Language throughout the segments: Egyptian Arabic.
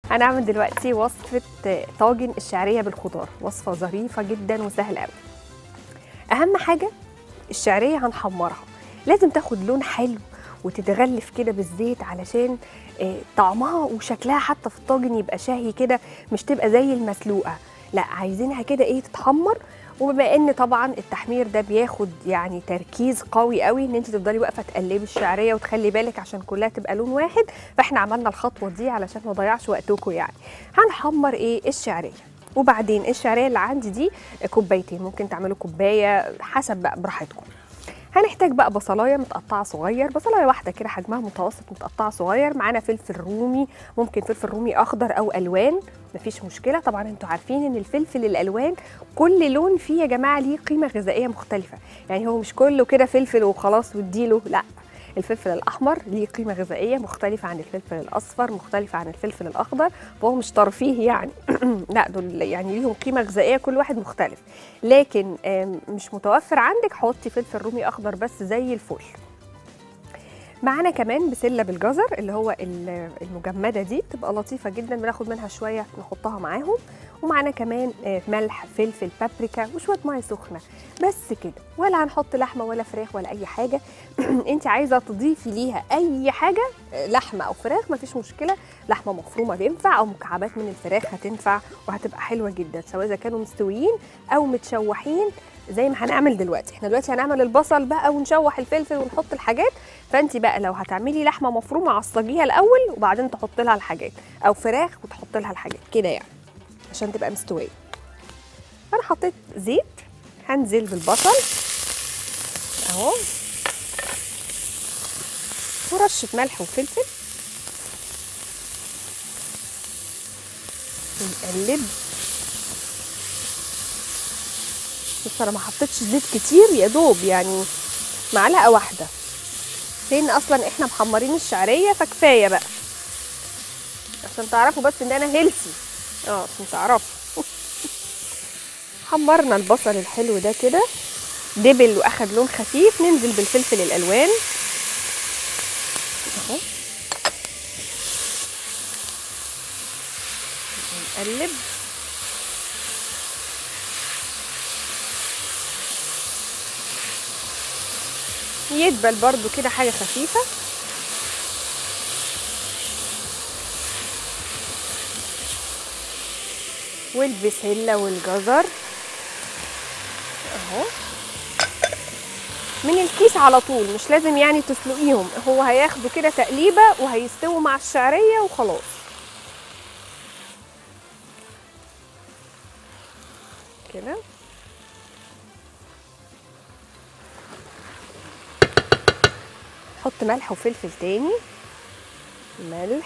هنعمل دلوقتي وصفة طاجن الشعرية بالخضار وصفة ظريفة جدا وسهلة قوي أهم حاجة الشعرية هنحمرها لازم تاخد لون حلو وتتغلف كده بالزيت علشان آه، طعمها وشكلها حتى في الطاجن يبقى شهي كده مش تبقى زي المسلوقة لا عايزينها كده ايه تتحمر وبما ان طبعا التحمير ده بياخد يعني تركيز قوي قوي ان انت تفضلي واقفه تقلبي الشعريه وتخلي بالك عشان كلها تبقى لون واحد فاحنا عملنا الخطوه دي علشان ما اضيعش وقتكم يعني هنحمر ايه الشعريه وبعدين الشعريه اللي عندي دي كوبايتين ممكن تعملوا كوبايه حسب بقى براحتكم هنحتاج بقى بصلايه متقطعه صغير بصلايه واحده كده حجمها متوسط متقطعه صغير معانا فلفل رومي ممكن فلفل رومي اخضر او الوان مفيش مشكله طبعا انتوا عارفين ان الفلفل الالوان كل لون فيه يا جماعه ليه قيمه غذائيه مختلفه يعني هو مش كله كده فلفل وخلاص واديله لا الفلفل الاحمر ليه قيمه غذائيه مختلفه عن الفلفل الاصفر مختلفه عن الفلفل الاخضر فهو مش ترفيه يعني لا دول يعني ليهم قيمه غذائيه كل واحد مختلف لكن آم، مش متوفر عندك حطي فلفل رومي اخضر بس زي الفل معانا كمان بسله بالجزر اللي هو ال- المجمده دي بتبقى لطيفه جدا بناخد منها شويه نحطها معاهم ومعانا كمان آه، ملح فلفل بابريكا وشويه ميه سخنه بس كده ولا هنحط لحمه ولا فراخ ولا اي حاجه انت عايزه تضيفي ليها اي حاجه آه، لحمه او فراخ مفيش مشكله لحمه مفرومه بينفع او مكعبات من الفراخ هتنفع وهتبقى حلوه جدا سواء اذا كانوا مستويين او متشوحين زي ما هنعمل دلوقتي احنا دلوقتي هنعمل البصل بقى ونشوح الفلفل ونحط الحاجات فانت بقى لو هتعملي لحمه مفرومه عصجيها الاول وبعدين تحط لها الحاجات او فراخ وتحط لها الحاجات كده يعني عشان تبقى مستويه انا حطيت زيت هنزل بالبصل اهو ورشه ملح وفلفل ونقلب بس انا ما حطيتش زيت كتير يا دوب يعني معلقه واحده لان اصلا احنا محمرين الشعريه فكفايه بقى عشان تعرفوا بس ان انا هيلثي اه عشان تعرفوا حمرنا البصل الحلو ده كده دبل واخد لون خفيف ننزل بالفلفل الالوان اهو نقلب يدبل برضو كده حاجة خفيفة والبسلة والجزر اهو من الكيس على طول مش لازم يعني تسلقيهم هو هياخدوا كده تقليبة وهيستووا مع الشعرية وخلاص كده حط ملح وفلفل تاني ملح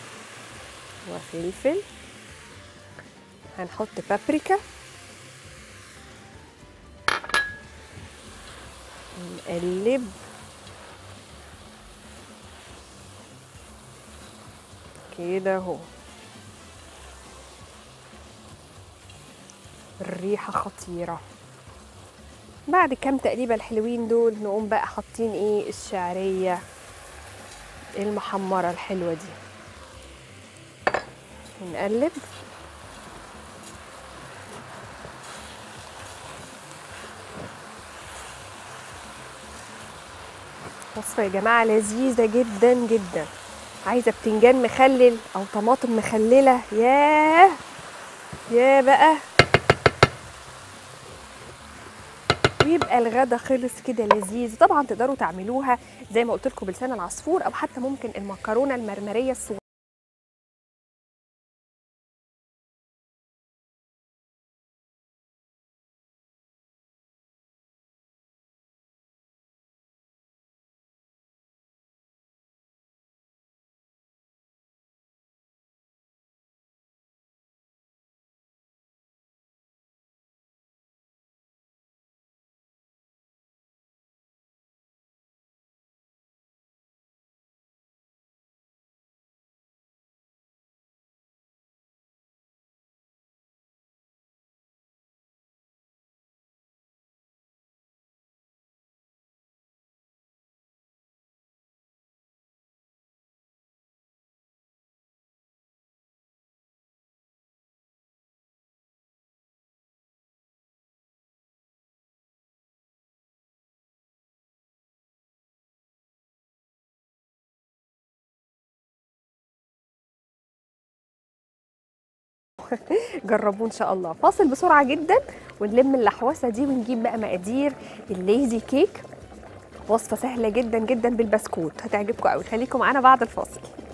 وفلفل هنحط بابريكا نقلب كده اهو الريحة خطيرة بعد كام تقليبة الحلوين دول نقوم بقى حاطين ايه الشعرية المحمرة الحلوة دي ونقلب وصفة يا جماعة لذيذة جدا جدا عايزة بتنجان مخلل أو طماطم مخللة ياه يا بقى ويبقى الغدا خلص كده لذيذ طبعا تقدروا تعملوها زي ما قلت لكم بلسان العصفور او حتى ممكن المكرونه المرمريه الصغيره جربوه ان شاء الله فاصل بسرعه جدا ونلم اللحوسه دي ونجيب بقى مقادير الليزي كيك وصفه سهله جدا جدا بالبسكوت هتعجبكم قوي خليكم معانا بعد الفاصل